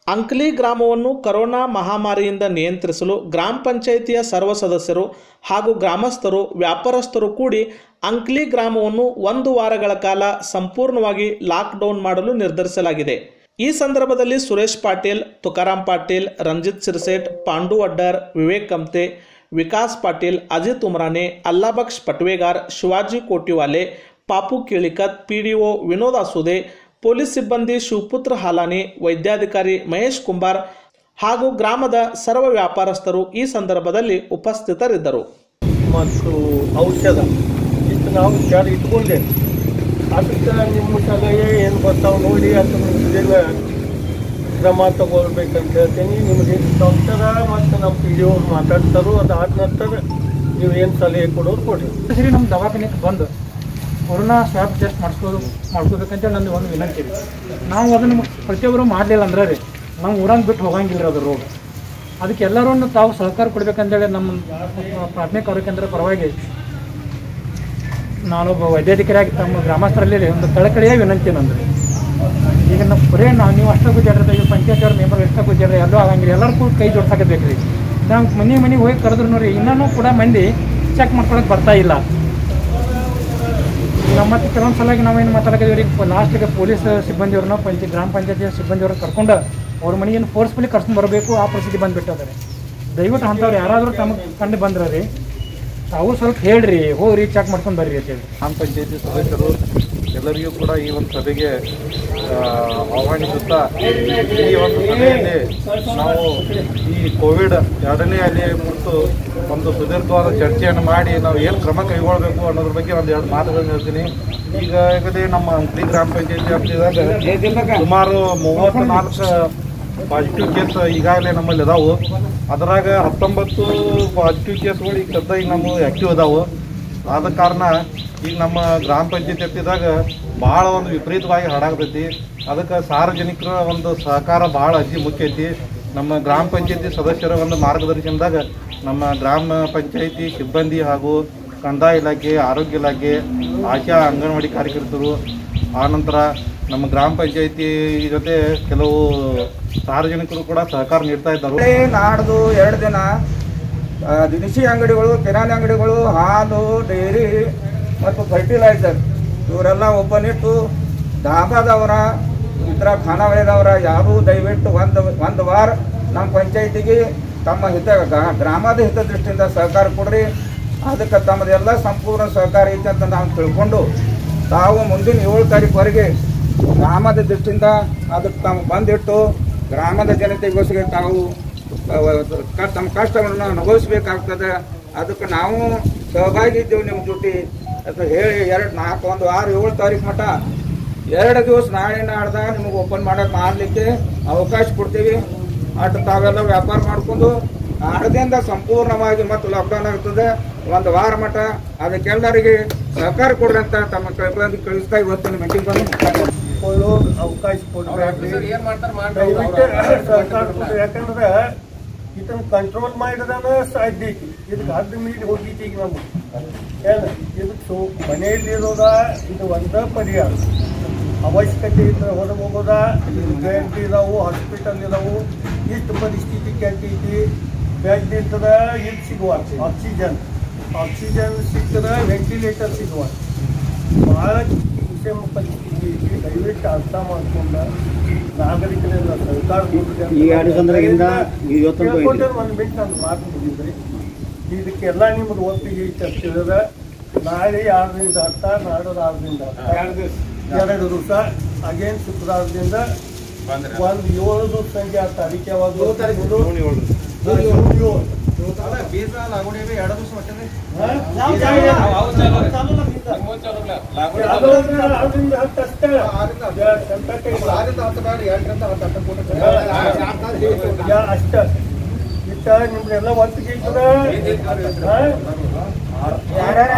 ಅಂಕ್ಲಿ ಗ್ರಾಮವನ್ನು ಕರೋನಾ ಮಹಾಮಾರಿಯಿಂದ ನಿಯಂತ್ರಿಸಲು ಗ್ರಾಮ ಪಂಚಾಯಿತಿಯ ಸರ್ವ ಸದಸ್ಯರು ಹಾಗೂ ಗ್ರಾಮಸ್ಥರು ವ್ಯಾಪಾರಸ್ಥರು ಕೂಡಿ ಅಂಕ್ಲಿ ಗ್ರಾಮವನ್ನು ಒಂದು ವಾರಗಳ ಕಾಲ ಸಂಪೂರ್ಣವಾಗಿ ಲಾಕ್ಡೌನ್ ಮಾಡಲು ನಿರ್ಧರಿಸಲಾಗಿದೆ ಈ ಸಂದರ್ಭದಲ್ಲಿ ಸುರೇಶ್ ಪಾಟೀಲ್ ತುಕಾರಾಂ ಪಾಟೀಲ್ ರಂಜಿತ್ ಸಿರ್ಸೇಟ್ ಪಾಂಡು ಅಡ್ಡರ್ ವಿವೇಕ್ ಕಮ್ತೆ ವಿಕಾಸ್ ಪಾಟೀಲ್ ಅಜಿತ್ ಉಮ್ರಾನೆ ಅಲ್ಲಾಬಕ್ಷ್ ಪಟ್ವೇಗಾರ್ ಶಿವಾಜಿ ಕೋಟಿವಾಲೆ ಪಾಪು ಕೇಳಿಕತ್ ಪಿಡಿಒ ವಿನೋದ್ ಅಸುದೆ ಪೊಲೀಸ್ ಸಿಬ್ಬಂದಿ ಶಿವಪುತ್ರ ಹಾಲಾನಿ ವೈದ್ಯಾಧಿಕಾರಿ ಮಹೇಶ್ ಕುಂಬಾರ್ ಹಾಗೂ ಗ್ರಾಮದ ಸರ್ವ ವ್ಯಾಪಾರಸ್ಥರು ಈ ಸಂದರ್ಭದಲ್ಲಿ ಉಪಸ್ಥಿತರಿದ್ದರು ಮತ್ತು ಔಷಧ ಇಷ್ಟು ನಾವು ವಿಚಾರ ಇಟ್ಕೊಂಡೆ ಅದಕ್ಕೆ ನಿಮ್ಮ ಸಲಹೆ ಏನು ಬರ್ತಾವೆ ನೋಡಿ ಅದ್ರ ಇದೆಲ್ಲ ಕ್ರಮ ತಗೊಳ್ಬೇಕಂತ ಹೇಳ್ತೀನಿ ನಿಮ್ಗೆ ಎಷ್ಟು ಔಷಧ ಮತ್ತು ನಮ್ಮ ಪಿ ಡಿ ಅವ್ರು ಮಾತಾಡ್ತಾರೋ ಅದಾದ ನಂತರ ನೀವು ಏನು ಸಲಹೆ ಕೊಡೋರು ಕೊಡ್ರಿ ಸರಿ ನಮ್ಮ ದವಾಖಾನೆಗೆ ಬಂದು ಕೊರೋನಾ ಸ್ವಾಬ್ ಟೆಸ್ಟ್ ಮಾಡಿಸ್ಕೋದು ಮಾಡ್ಕೋಬೇಕಂತೇಳಿ ನಂದು ಒಂದು ವಿನಂತಿ ಇದೆ ನಾವು ಅದನ್ನು ಪ್ರತಿಯೊಬ್ಬರು ಮಾಡಲಿಲ್ಲ ಅಂದ್ರೆ ರೀ ನಾವು ಊರಂಗೆ ಬಿಟ್ಟು ಹೋಗಂಗಿಲ್ಲ ರೀ ಅದು ರೋಗ ಅದಕ್ಕೆ ಎಲ್ಲರೂ ತಾವು ಸಹಕಾರ ಕೊಡ್ಬೇಕಂತೇಳಿ ನಮ್ಮ ಪ್ರಾಥಮಿಕ ಆರೋಗ್ಯ ಕೇಂದ್ರ ಪರವಾಗಿ ನಾನೊಬ್ಬ ವೈದ್ಯಾಧಿಕಾರಿಯಾಗಿ ತಮ್ಮ ಗ್ರಾಮಸ್ಥರಲ್ಲಿ ಒಂದು ಕಳಕಳಿಯ ವಿನಂತಿ ನಂದು ಈಗ ನಮ್ಮ ಬರೇ ನಾವು ನೀವು ಅಷ್ಟ ಗುಜ್ಜಾಡ್ರಿ ಈಗ ಪಂಚಾಯತ್ ಅವ್ರ ಮೆಂಬರ್ ಎಷ್ಟ ಗುಜ್ಜಾಡ್ರಿ ಎಲ್ಲೂ ಆಗಂಗಿಲ್ಲ ಎಲ್ಲರೂ ಕೂಡ ಕೈ ಜೋಡ್ಸಾಕಬೇಕು ರೀ ನಾವು ಮನೆ ಮನೆಗೆ ಹೋಗಿ ಕರೆದ್ರು ನೋಡಿ ಇನ್ನೂ ಕೂಡ ಮಂದಿ ಚೆಕ್ ಮಾಡ್ಕೊಳಕ್ಕೆ ಬರ್ತಾ ಇಲ್ಲ ನಮ್ಮ ಮತ್ತೆ ಕೆಲವೊಂದು ಸಲ ನಾವೇನು ಮಾತಾಡೋದಿವ್ರಿ ಲಾಸ್ಟಿಗೆ ಪೊಲೀಸ್ ಸಿಬ್ಬಂದಿಯವ್ರನ್ನ ಪಂಚಾಯತ್ ಗ್ರಾಮ ಪಂಚಾಯತಿ ಸಿಬ್ಬಂದಿಯವ್ರನ್ನ ಕರ್ಕೊಂಡು ಅವ್ರ ಮನೆಯನ್ನು ಫೋರ್ಸ್ಫುಲಿ ಕರ್ಸ್ಕೊಂಡು ಬರಬೇಕು ಆ ಪರಿಸ್ಥಿತಿ ಬಂದುಬಿಟ್ಟಿದ್ದಾರೆ ದಯವಿಟ್ಟು ಅಂಥವ್ರು ಯಾರಾದರೂ ತಮಗೆ ಕಂಡು ಬಂದ್ರೆ ರೀ ತಾವು ಸ್ವಲ್ಪ ಹೇಳ್ರಿ ಹೋಗ್ರಿ ಚೆಕ್ ಮಾಡ್ಕೊಂಡು ಬರ್ರಿ ಅಂತೇಳಿ ಗ್ರಾಮ ಪಂಚಾಯತಿ ಸದಸ್ಯರು ಎಲ್ಲರಿಗೂ ಕೂಡ ಈ ಒಂದು ಸಭೆಗೆ ಆ, ಆಹ್ವಾನಿಸುತ್ತಾ ಈ ಒಂದು ಸಭೆಯಲ್ಲಿ ನಾವು ಈ ಕೋವಿಡ್ ಎರಡನೇ ಅಲೆ ಕುರಿತು ಒಂದು ಸುದೀರ್ಘವಾದ ಚರ್ಚೆಯನ್ನು ಮಾಡಿ ನಾವು ಏನು ಕ್ರಮ ಕೈಗೊಳ್ಳಬೇಕು ಅನ್ನೋದ್ರ ಬಗ್ಗೆ ಒಂದು ಎರಡು ಮಾತುಗಳನ್ನು ಹೇಳ್ತೀನಿ ಈಗ ಈಗಲೇ ನಮ್ಮ ಅಂಕಲಿ ಗ್ರಾಮ ಪಂಚಾಯತಿ ವ್ಯಾಪ್ತಿದಾಗ ಸುಮಾರು ಮೂವತ್ತು ನಾಲ್ಕು ಪಾಸಿಟಿವ್ ಕೇಸ್ ಈಗಾಗಲೇ ನಮ್ಮಲ್ಲಿ ಅದಾವು ಅದರಾಗ ಹತ್ತೊಂಬತ್ತು ಪಾಸಿಟಿವ್ ಕೇಸ್ಗಳು ಈಗ ಸದ್ಯ ಈಗ ನಮ್ಮ ಆ್ಯಕ್ಟಿವ್ ಅದಾವು ಆದ ಕಾರಣ ಈಗ ನಮ್ಮ ಗ್ರಾಮ ಪಂಚಾಯತಿ ಹತ್ತಿದಾಗ ಭಾಳ ಒಂದು ವಿಪರೀತವಾಗಿ ಹರಡಾಗ್ತೈತಿ ಅದಕ್ಕೆ ಸಾರ್ವಜನಿಕರ ಒಂದು ಸಹಕಾರ ಭಾಳ ಅತಿ ಮುಖ್ಯ ಐತಿ ನಮ್ಮ ಗ್ರಾಮ ಪಂಚಾಯತಿ ಸದಸ್ಯರ ಒಂದು ಮಾರ್ಗದರ್ಶನದಾಗ ನಮ್ಮ ಗ್ರಾಮ ಪಂಚಾಯತಿ ಸಿಬ್ಬಂದಿ ಹಾಗೂ ಕಂದಾಯ ಇಲಾಖೆ ಆರೋಗ್ಯ ಇಲಾಖೆ ಆಶಾ ಅಂಗನವಾಡಿ ಕಾರ್ಯಕರ್ತರು ಆನಂತರ ನಮ್ಮ ಗ್ರಾಮ ಪಂಚಾಯತಿ ಜೊತೆ ಕೆಲವು ಸಾರ್ವಜನಿಕರು ಕೂಡ ಸಹಕಾರ ನೀಡ್ತಾ ಇದ್ದಾರೆ ನಾಳೆ ನಾಡ್ದು ಎರಡು ದಿನ ಆ, ದಿನಸಿ ಅಂಗಡಿಗಳು ಕಿರಾಣಿ ಅಂಗಡಿಗಳು ಹಾಲು ಡೈರಿ ಮತ್ತು ಫರ್ಟಿಲೈಸರ್ ಇವರೆಲ್ಲ ಓಪನ್ ಇಟ್ಟು ಧಾಬಾದವರ ಇತರ ಖಾನಾವಳಿದವರ ಯಾರು ದಯವಿಟ್ಟು ಒಂದು ಒಂದು ವಾರ ನಮ್ಮ ಪಂಚಾಯತಿಗೆ ತಮ್ಮ ಹಿತ ಗ- ಗ್ರಾಮದ ಹಿತದೃಷ್ಟಿಯಿಂದ ಸಹಕಾರ ಕೊಡ್ರಿ ಅದಕ್ಕೆ ತಮ್ಮದೆಲ್ಲ ಸಂಪೂರ್ಣ ಸಹಕಾರ ಐತೆ ಅಂತ ನಾವು ತಿಳ್ಕೊಂಡು ತಾವು ಮುಂದಿನ ಏಳು ತಾರೀಕುವರೆಗೆ ಗ್ರಾಮದ ದೃಷ್ಟಿಯಿಂದ ಅದಕ್ಕೆ ತಾವು ಬಂದಿಟ್ಟು ಗ್ರಾಮದ ಜನತೆಗೋಸ್ಕರ ತಾವು ಅಹ್, ಕ- ತಮ್ಮ ಕಷ್ಟಗಳನ್ನು ಅನುಭವಿಸ್ಬೇಕಾಗ್ತದೆ ಅದಕ್ಕೆ ನಾವು ಸಹಭಾಗಿ ಇದ್ದೇವೆ ನಿಮ್ಮ ಜೊತೆ ಅಂತ ಹೇಳಿ ಎರಡು ನಾಲ್ಕು ಒಂದು ಆರು ಏಳು ತಾರೀಕು ಮಟ್ಟ ಎರಡು ದಿವಸ ನಾಳೆ ನಾಡ್ದ ನಿಮಗೆ ಓಪನ್ ಮಾಡಕ್ಕೆ ಮಾಡಲಿಕ್ಕೆ ಅವಕಾಶ ಕೊಡ್ತೀವಿ ಅಟ್ ತಾವೆಲ್ಲ ವ್ಯಾಪಾರ ಮಾಡ್ಕೊಂಡು ನಾಡ್ದಿಂದ ಸಂಪೂರ್ಣವಾಗಿ ಮತ್ತು ಲಾಕ್ಡೌನ್ ಆಗ್ತದೆ ಒಂದು ವಾರ ಮಟ್ಟ ಅದಕ್ಕೆಲ್ಲರಿಗೆ ಸಹಕಾರ ಕೊಡ್ರಿ ಅಂತ ತಮ್ಮ ಕೈಗೊಂಡು ಕಳಿಸ್ತಾ ಇವತ್ತಿನ ಮೀಟಿಂಗ್ ಬಂದು ಕೊಳ್ಳೋ ಅವಕಾಶ ಕೊಡ್ಬೇಡ್ರಿ ದಯವಿಟ್ಟು ಸರ್ಕಾರ ಕೊಡ್ರಿ. ಯಾಕಂದ್ರೆ ಇದನ್ನ ಕಂಟ್ರೋಲ್ ಮಾಡಿದಾನ ಸಾಧ್ಯ ಐತಿ ಇದಕ್ಕೆ ಹದ್ದು ಮೀರಿ ಹೋಗಿತ್ತು ಈಗ ನಮ್ಗೆ ಏನು ಇದಕ್ಕೆ ಸೊ ಮನೆಯಲ್ಲಿ ಇರೋದ ಇದು ಒಂದ ಪರಿಹಾರ ಅವಶ್ಯಕತೆ ಇದ್ರೆ ಹೊರಗೆ ಹೋಗೋದ ಬ್ಯಾಂಕ್ ಇದಾವು ಹಾಸ್ಪಿಟಲ್ ಇದಾವು ಇಷ್ಟು ಪರಿಸ್ಥಿತಿ ಕೆಟ್ಟೈತಿ ಬೆಡ್ ಇರ್ತದ ಇದು ಸಿಗುವ ಆಕ್ಸಿಜನ್ ಆಕ್ಸಿಜನ್ ಸಿಕ್ಕದ ವೆಂಟಿಲೇಟರ್ ಸಿಗುವ ಭಾಳ ವಿಷಮ ಪರಿಸ್ಥಿತಿ ಐತಿ ದಯವಿಟ್ಟು ಅರ್ಥ ಮಾಡ್ಕೊಂಡ ನಾಗರಿಕರೆಲ್ಲ ಸರ್ಕಾರ ಈ ಎರಡು ಸಂದರ್ಭದಿಂದ ಇವತ್ತೊಂದು ಐತಿ. ಒಂದು ಮಿನಿಟ್ ನಾನು ಮಾತು ಮುಗಿದ್ರಿ ಇದಕ್ಕೆಲ್ಲ ನಿಮ್ದು ಒಪ್ಪಿಗೆ ಚರ್ಚೆ ಇದೆ ನಾಳೆ ಆರರಿಂದ ಹತ್ತ ನಾಡೋದು ಆರರಿಂದ ಹತ್ತ ಎರಡು ದಿವಸ ಅಗೇನ್ ಶುಕ್ರವಾರದಿಂದ ಒಂದು ಏಳು ದಿವಸ ಸಂಜೆ ಆ ತಾರೀಕು ಯಾವಾಗ ಜೂನ್ ಏಳು. ಜೂನ್ ಏಳು. ಹಾ? ಅದರಿಂದ ಆರರಿಂದ ಹತ್ತು ಅಷ್ಟೇ. ಸಂತಕ್ಕೆ ಇಲ್ಲ. ಯಾ ಅಷ್ಟ ಇಷ್ಟ ನಿಮ್ದೆಲ್ಲ ಒತ್ತಿಗೆ ಇರ್ತದ